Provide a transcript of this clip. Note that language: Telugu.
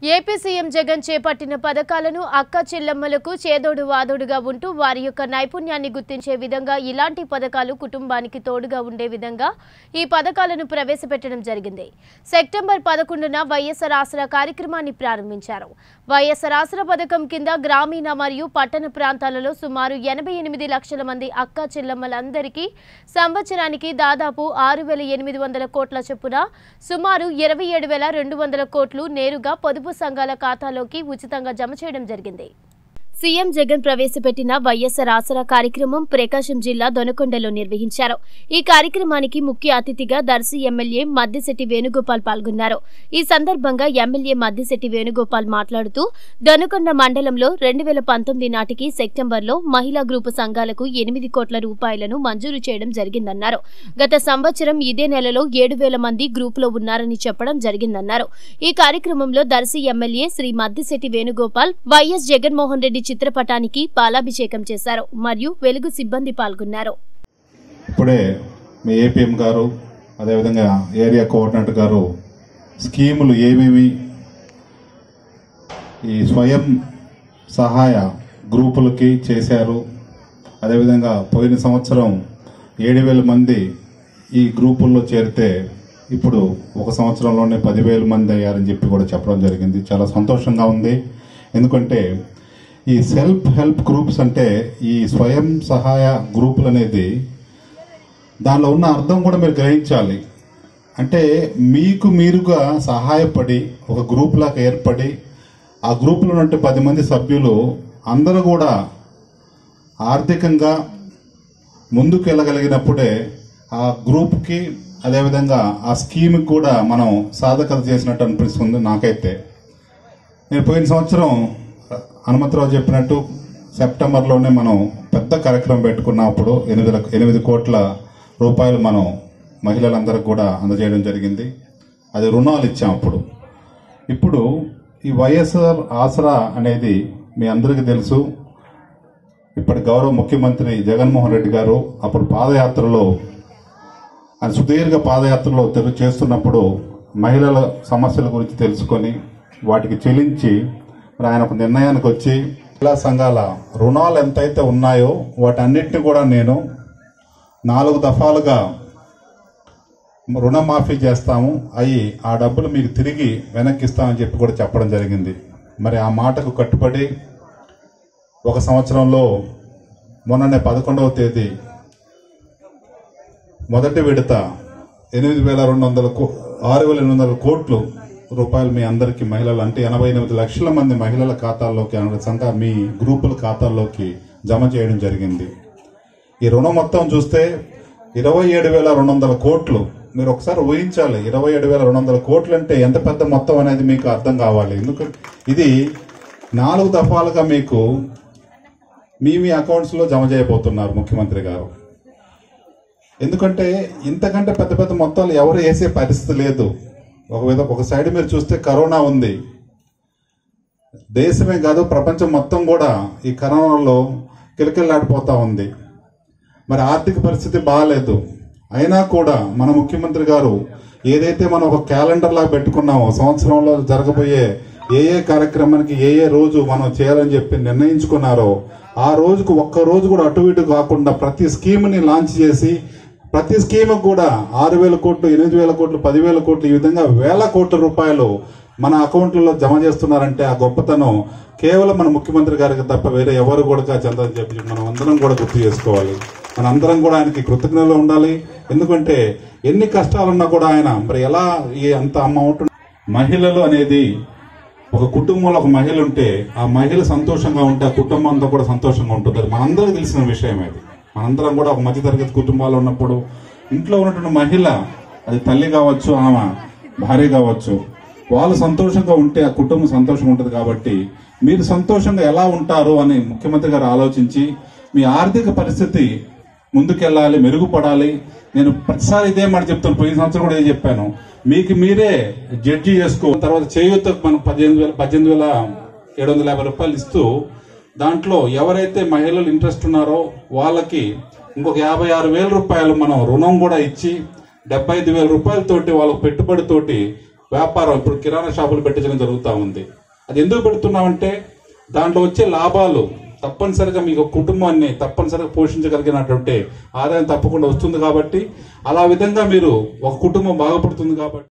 ఏపీ సీఎం జగన్ చేపట్టిన పథకాలను అక్క చెల్లెమ్మలకు చేదోడు వాదోడుగా ఉంటూ వారి యొక్క నైపుణ్యాన్ని గుర్తించే విధంగా ఇలాంటి పథకాలు కుటుంబానికి తోడుగా ఉండే విధంగా ఈ పథకాలను ప్రవేశపెట్టడం జరిగింది సెప్టెంబర్ పదకొండున వైఎస్ఆర్ ఆసరా కార్యక్రమాన్ని ప్రారంభించారు వైఎస్ఆర్ ఆసరా పథకం కింద గ్రామీణ మరియు పట్టణ ప్రాంతాలలో సుమారు ఎనభై ఎనిమిది లక్షల మంది అక్క చెల్లెమ్మలందరికీ సంవత్సరానికి దాదాపు ఆరు వేల ఎనిమిది వందల కోట్ల చొప్పున సుమారు ఇరవై ఏడు వేల రెండు వందల కోట్లు నేరుగా పొదుపు సంఘాల ఖాతాలోకి ఉచితంగా జమ చేయడం జరిగింది సీఎం జగన్ ప్రవేశపెట్టిన వైఎస్ఆర్ ఆసరా కార్యక్రమం ప్రకాశం జిల్లా దొనకొండలో నిర్వహించారు ఈ కార్యక్రమానికి ముఖ్య అతిథిగా దర్శి ఎమ్మెల్యే మద్దిశెట్టి వేణుగోపాల్ పాల్గొన్నారు ఈ సందర్భంగా ఎమ్మెల్యే మద్దిశెట్టి వేణుగోపాల్ మాట్లాడుతూ దొనకొండ మండలంలో రెండు వేల పంతొమ్మిది నాటికి సెప్టెంబర్లో మహిళా గ్రూపు సంఘాలకు ఎనిమిది కోట్ల రూపాయలను మంజూరు చేయడం జరిగిందన్నారు గత సంవత్సరం ఇదే నెలలో ఏడు వేల మంది గ్రూపులో ఉన్నారని చెప్పడం జరిగిందన్నారు ఈ కార్యక్రమంలో దర్శి ఎమ్మెల్యే శ్రీ మద్దిశెట్టి వేణుగోపాల్ వైఎస్ జగన్మోహన్ రెడ్డి చిత్రపటానికి పాలాభిషేకం చేశారు మరియు వెలుగు సిబ్బంది పాల్గొన్నారు ఇప్పుడే మీ ఏపీఎం గారు అదేవిధంగా ఏరియా కోఆర్డినేటర్ గారు స్కీములు ఏమేమి ఈ స్వయం సహాయ గ్రూపులకి చేశారు అదేవిధంగా పోయిన సంవత్సరం ఏడు వేల మంది ఈ గ్రూపుల్లో చేరితే ఇప్పుడు ఒక సంవత్సరంలోనే పదివేల మంది అయ్యారని చెప్పి కూడా చెప్పడం జరిగింది చాలా సంతోషంగా ఉంది ఎందుకంటే ఈ సెల్ఫ్ హెల్ప్ గ్రూప్స్ అంటే ఈ స్వయం సహాయ గ్రూపులు అనేది దానిలో ఉన్న అర్థం కూడా మీరు గ్రహించాలి అంటే మీకు మీరుగా సహాయపడి ఒక గ్రూప్ లాగా ఏర్పడి ఆ గ్రూపులో ఉన్నట్టు పది మంది సభ్యులు అందరూ కూడా ఆర్థికంగా ముందుకు వెళ్ళగలిగినప్పుడే ఆ గ్రూప్కి అదేవిధంగా ఆ స్కీమ్కి కూడా మనం సాధకత చేసినట్టు అనిపిస్తుంది నాకైతే నేను పోయిన సంవత్సరం హనుమంతరావు చెప్పినట్టు సెప్టెంబర్లోనే మనం పెద్ద కార్యక్రమం పెట్టుకున్నప్పుడు ఎనిమిది లక్ష- ఎనిమిది కోట్ల రూపాయలు మనం మహిళలందరికీ కూడా అందజేయడం జరిగింది అది రుణాలు ఇచ్చాం అప్పుడు ఇప్పుడు ఈ వైఎస్ఆర్ ఆసరా అనేది మీ అందరికీ తెలుసు ఇప్పటి గౌరవ ముఖ్యమంత్రి జగన్మోహన్ రెడ్డి గారు అప్పుడు పాదయాత్రలో ఆయన సుదీర్ఘ పాదయాత్రలో తెలు చేస్తున్నప్పుడు మహిళల సమస్యల గురించి తెలుసుకొని వాటికి చెల్లించి మరి ఆయన ఒక నిర్ణయానికి వచ్చి మహిళా సంఘాల రుణాలు ఎంతైతే ఉన్నాయో వాటన్నిటిని కూడా నేను నాలుగు దఫాలుగా రుణమాఫీ చేస్తాము అవి ఆ డబ్బులు మీకు తిరిగి వెనక్కి ఇస్తామని చెప్పి కూడా చెప్పడం జరిగింది మరి ఆ మాటకు కట్టుబడి ఒక సంవత్సరంలో మొన్ననే పదకొండవ తేదీ మొదటి విడత ఎనిమిది వేల రెండు వందల కో- ఆరు వేల ఎనిమిది వందల కోట్లు రూపాయలు మీ అందరికీ మహిళలు అంటే ఎనభై ఎనిమిది లక్షల మంది మహిళల ఖాతాల్లోకి అనగా సంఘ మీ గ్రూపుల ఖాతాల్లోకి జమ చేయడం జరిగింది ఈ రుణం మొత్తం చూస్తే ఇరవై ఏడు వేల రెండు వందల కోట్లు మీరు ఒకసారి ఊహించాలి ఇరవై ఏడు వేల రెండు వందల కోట్లు అంటే ఎంత పెద్ద మొత్తం అనేది మీకు అర్థం కావాలి ఎందుకంటే ఇది నాలుగు దఫాలుగా మీకు మీ మీ అకౌంట్స్ లో జమ చేయబోతున్నారు ముఖ్యమంత్రి గారు ఎందుకంటే ఇంతకంటే పెద్ద పెద్ద మొత్తాలు ఎవరు వేసే పరిస్థితి లేదు ఒక విధ ఒక సైడ్ మీరు చూస్తే కరోనా ఉంది దేశమే కాదు ప్రపంచం మొత్తం కూడా ఈ కరోనాలో కిలకిల్లాడిపోతా ఉంది మరి ఆర్థిక పరిస్థితి బాగాలేదు అయినా కూడా మన ముఖ్యమంత్రి గారు ఏదైతే మనం ఒక క్యాలెండర్ లాగా పెట్టుకున్నామో సంవత్సరంలో జరగబోయే ఏ ఏ కార్యక్రమానికి ఏ ఏ రోజు మనం చేయాలని చెప్పి నిర్ణయించుకున్నారో ఆ రోజుకు ఒక్క రోజు కూడా అటు ఇటు కాకుండా ప్రతి స్కీమ్ ని లాంచ్ చేసి ప్రతి స్కీమ్ కూడా ఆరు వేల కోట్లు ఎనిమిది వేల కోట్లు పదివేల కోట్లు ఈ విధంగా వేల కోట్ల రూపాయలు మన అకౌంట్లలో జమ చేస్తున్నారంటే ఆ గొప్పతనం కేవలం మన ముఖ్యమంత్రి గారికి తప్ప వేరే ఎవరు కూడా చెందని చెప్పి మనం అందరం కూడా గుర్తు చేసుకోవాలి మన అందరం కూడా ఆయనకి కృతజ్ఞతలు ఉండాలి ఎందుకంటే ఎన్ని కష్టాలున్నా కూడా ఆయన మరి ఎలా ఈ అంత అమౌంట్ మహిళలు అనేది ఒక కుటుంబంలో ఒక మహిళ ఉంటే ఆ మహిళ సంతోషంగా ఉంటే ఆ కుటుంబం అంతా కూడా సంతోషంగా ఉంటుంది అది మనందరికీ తెలిసిన విషయం అది మనందరం కూడా ఒక మధ్యతరగతి కుటుంబాలు ఉన్నప్పుడు ఇంట్లో ఉన్నటువంటి మహిళ అది తల్లి కావచ్చు ఆమె భార్య కావచ్చు వాళ్ళు సంతోషంగా ఉంటే ఆ కుటుంబం సంతోషంగా ఉంటుంది కాబట్టి మీరు సంతోషంగా ఎలా ఉంటారు అని ముఖ్యమంత్రి గారు ఆలోచించి మీ ఆర్థిక పరిస్థితి ముందుకెళ్ళాలి మెరుగుపడాలి నేను ప్రతిసారి ఇదే మాట చెప్తాను పోయిన సంవత్సరం కూడా ఇదే చెప్పాను మీకు మీరే జడ్జి చేసుకో తర్వాత చేయూత మనం పద్దెనిమిది వేల పద్దెనిమిది వేల ఏడు వందల యాభై రూపాయలు ఇస్తూ దాంట్లో ఎవరైతే మహిళలు ఇంట్రెస్ట్ ఉన్నారో వాళ్ళకి ఇంకొక యాభై ఆరు వేల రూపాయలు మనం రుణం కూడా ఇచ్చి డెబ్బై ఐదు వేల రూపాయలతోటి వాళ్ళకి పెట్టుబడితోటి వ్యాపారం ఇప్పుడు కిరాణా షాపులు పెట్టించడం జరుగుతూ ఉంది అది ఎందుకు పెడుతున్నామంటే దాంట్లో వచ్చే లాభాలు తప్పనిసరిగా మీకు కుటుంబాన్ని తప్పనిసరిగా పోషించగలిగినటువంటి ఆదాయం తప్పకుండా వస్తుంది కాబట్టి అలా విధంగా మీరు ఒక కుటుంబం బాగుపడుతుంది కాబట్టి